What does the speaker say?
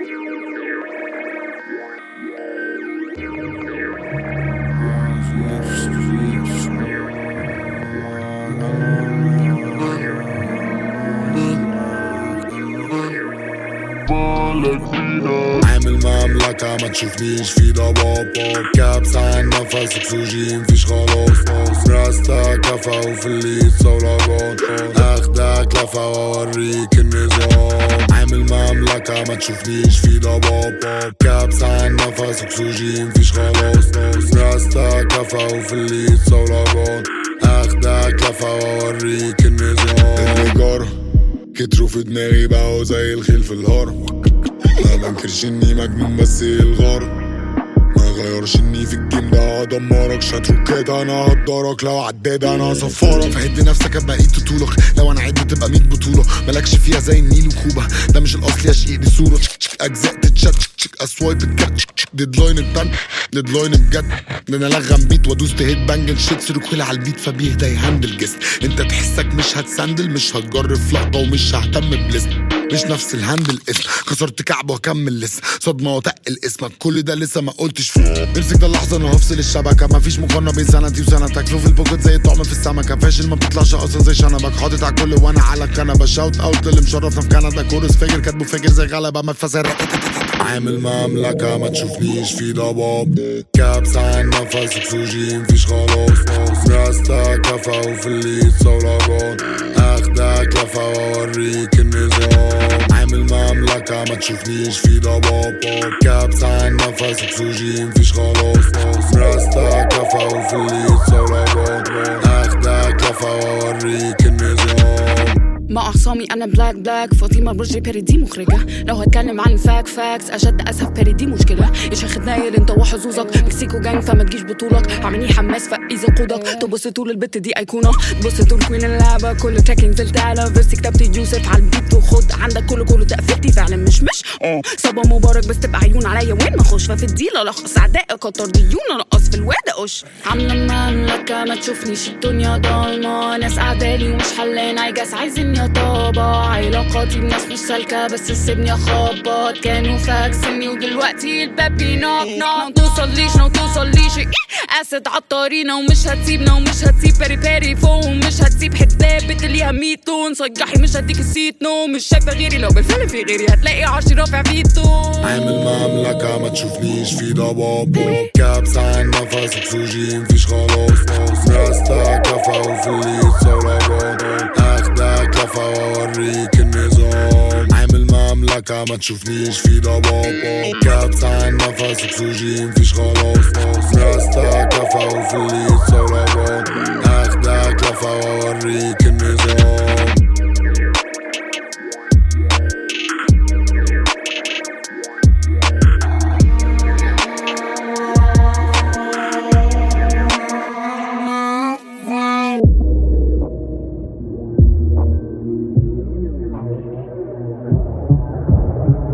عامل مملكة ما تشوفنيش في ضباب كابس عن نفس اكسجين فيش خلاص راستا كفا وفي الليد صولجات اخدك لفة واوريك النظام عامل مملكة ما تشوفنيش في ضباب كابس عن نفس اكسجين فيش خلاص راستا كفا وفي الليد صولجات اخدك لفة واوريك النظام اللي جرى كتروا في دماغي بقوا زي الخيل في الهرم ما بنكرش اني مجنون بس ايه الغرض ما غيرش اني في الجيم ده هدمرك شاترو كده انا هقدرك لو عداد انا هصفرك فهد نفسك ابقى ايد طولك لو انا عد تبقى 100 بطوله مالكش فيها زي النيل وكوبا ده مش الاصل يا شيء دي صوره تشك تشك اجزاء تتشت تشك تشك اسوايب الكات تشك تشك ديدلاين التن ديدلاين بجد ده انا لغم بيت وادوس تهيت بانج شيت سيركل على البيت فبيهدى يهندل جسم انت تحسك مش هتسندل مش هتجرب لقطه ومش ههتم بلسم مش نفس الهاندل اسم كسرت كعب واكمل لسه صدمه وتقل اسمك كل ده لسه ما قلتش فيه امسك ده اللحظه انا هفصل الشبكه مفيش مقارنه بين سنتي وسنتك فلو في البوكت زي الطعم في السمكه فاشل ما بتطلعش اصلا زي شنبك حاطط على الكل وانا على الكنبه شاوت اوت للي مشرفنا في كندا كورس فاجر كاتبه فاجر زي غلبه ما تفسر عامل مملكة ما تشوفنيش في ضباب كابس عن نفس اكسجين فيش خلاص راستا كفا وفي الليد صولجات اخدك لفة واوريك النظام عامل مملكة ما تشوفنيش في ضباب كابس عن نفس اكسجين فيش خلاص راستا كفا وفي الليد صولجات اخدك لفة واوريك النظام مع اعصامي انا بلاك بلاك فاطمه برجي بيري دي مخرجه لو هتكلم عن الفاك فاكس اشد اسف بيري دي مشكله ايش اخد ناير انت وحظوظك مكسيكو جانج فما تجيش بطولك عاملني حماس فايزا قودك تبص طول البت دي ايقونه تبص طول كوين اللعبه كل تراك نزلت على فيرسي كتبت يوسف على البيت وخد عندك كله كله تقفلتي فعلا مش مش اه صبا مبارك بس تبقى عيون عليا وين ما اخش ففي الديل الخص اعدائي كتر ديون انقص في الواد اقش عامله مملكه ما تشوفنيش الدنيا ضلمه ناس قعدالي ومش حلان عايجاس عايزين يا طابة علاقاتي بناس مش سالكة بس سيبني اخبط كانوا فاكسني ودلوقتي الباب بينوك نوك ما توصليش ما توصليش إيه؟ اسد عطارينا ومش هتسيبنا ومش هتسيب باري باري فوق ومش هتسيب حداب بنت ليها 100 لون صيحي مش هديك السيت نو مش شايفه غيري لو بالفعل في غيري هتلاقي عرشي رافع فيتو عامل مملكة ما تشوفنيش في ضباب كابس عن نفس اكسجين فيش خلاص راستا كفا وفي الليد صولجات اخدك لفة واوريك النظام عامل مملكة ما تشوفنيش في ضباب كابس عن نفس اكسجين فيش خلاص راستا كفا وفي الليد صولجات